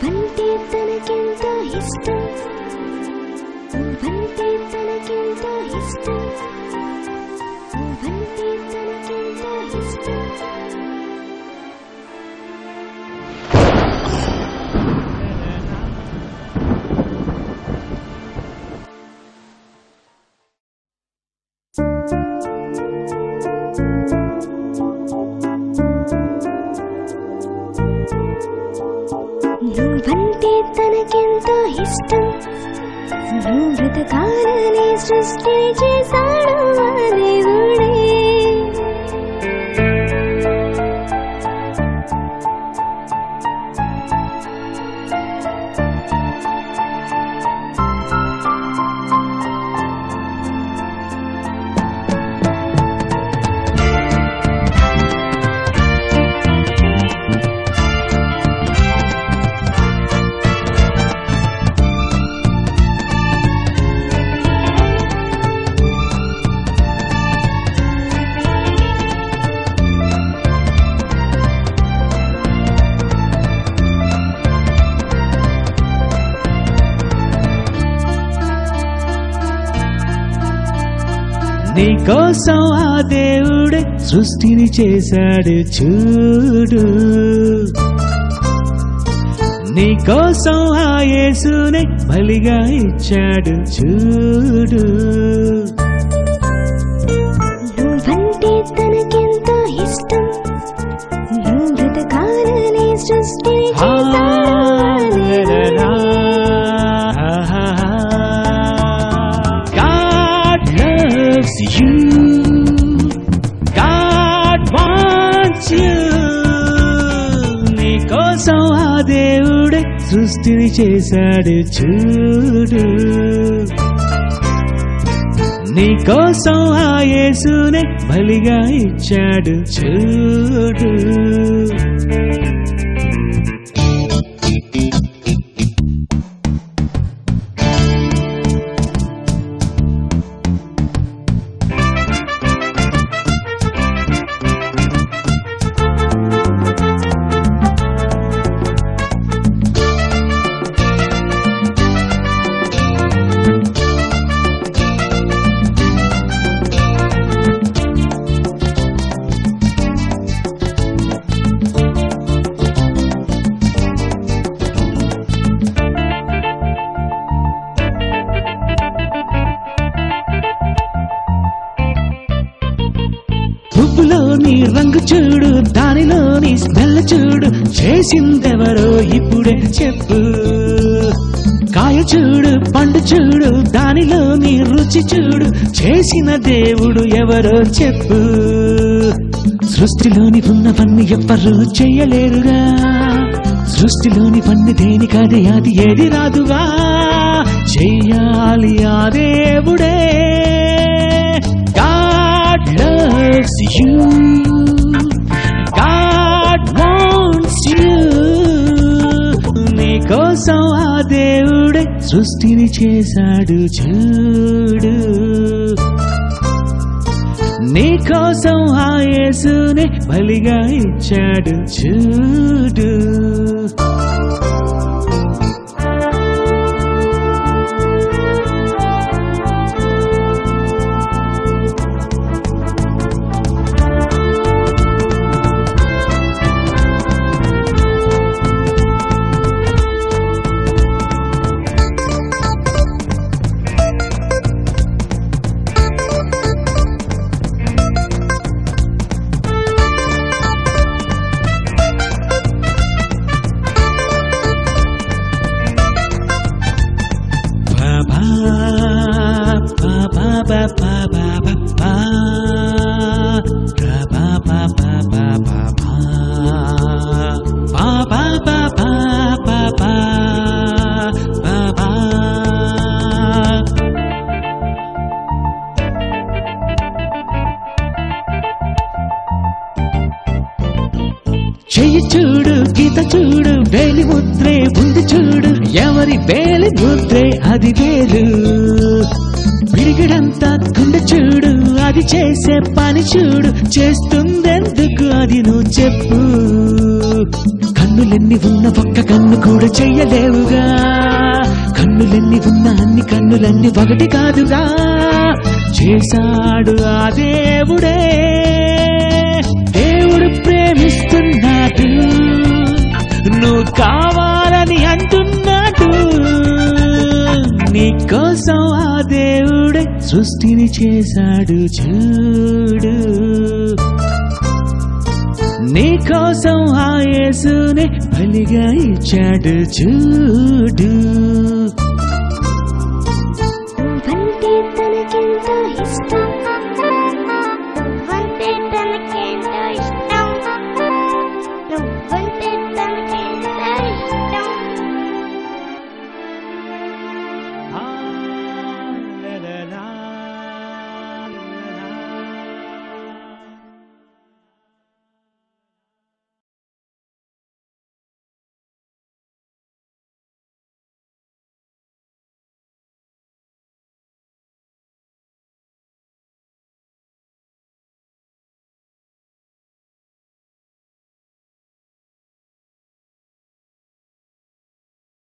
నువ్వంటే తనకెంత ఇష్టం నువ్వంటే తనకెంత ఇష్టం నువ్వంటే తనకెంత ఇష్టం నువ్వంటే తనకెంత ఇష్టం నువ్వు బ్రతకాలని సృష్టి చేశాడు ఆ దేవుడే నీ కోసం ఆ దేవుడే సృష్టిని చేశాడు చూడు నీ కోసం ఆ యేసునే బలిగా ఇచ్చాడు చూడు నువ్వంటే తనకెంత ఇష్టం నువ్వు బ్రతకాలని సృష్టి చేశాడు ఆ దేవుడే God loves you. God wants you. నీ కోసం ఆ దేవుడే సృష్టిని చేశాడు చూడు నీ కోసం ఆ యేసునే బలిగా ఇచ్చాడు చూడు పువ్వులోని రంగు చూడు దానిలోని స్మెల్ చూడు చేసిందెవరో ఇప్పుడే చెప్పు కాయ చూడు పండు చూడు దానిలోని రుచి చూడు చేసిన దేవుడు ఎవరో చెప్పు సృష్టిలోని ఉన్నవన్నీ ఎవ్వరూ చేయలేరుగా సృష్టిలోని పన్ని దేనికదే అది ఏది రాదుగా చెయ్యాలి ఆ దేవుడే God loves you. God wants you. నీ కోసం ఆ దేవుడే సృష్టిని చేశాడు చూడు నీ కోసం ఆ యేసునే బలిగా ఇచ్చాడు చూడు చెయ్యి చూడు గీత చూడు వేలి ముద్రే ఉంది చూడు ఎవరి వేలి ముద్రే అది వేలు విరిగడంతా గుండె చూడు అది చేసే పని చూడు చేస్తుందెందుకు అది నువ్వు చెప్పు కన్ను కన్నులెన్ని ఉన్న ఒక్క కన్ను కూడా చెయ్యలేవుగా కన్నులెన్ని ఉన్న అన్ని కన్నులన్నీ ఒకటి కాదుగా చేశాడు ఆ దేవుడే దేవుడు ప్రేమిస్తున్నాడు నువ్వు కావాలని అంటున్నాడు నీకోసం ఆ దేవుడే సృష్టిని చేశాడు చూడు నీకోసం ఆ యేసుని బలిగా ఇచ్చాడు చూడు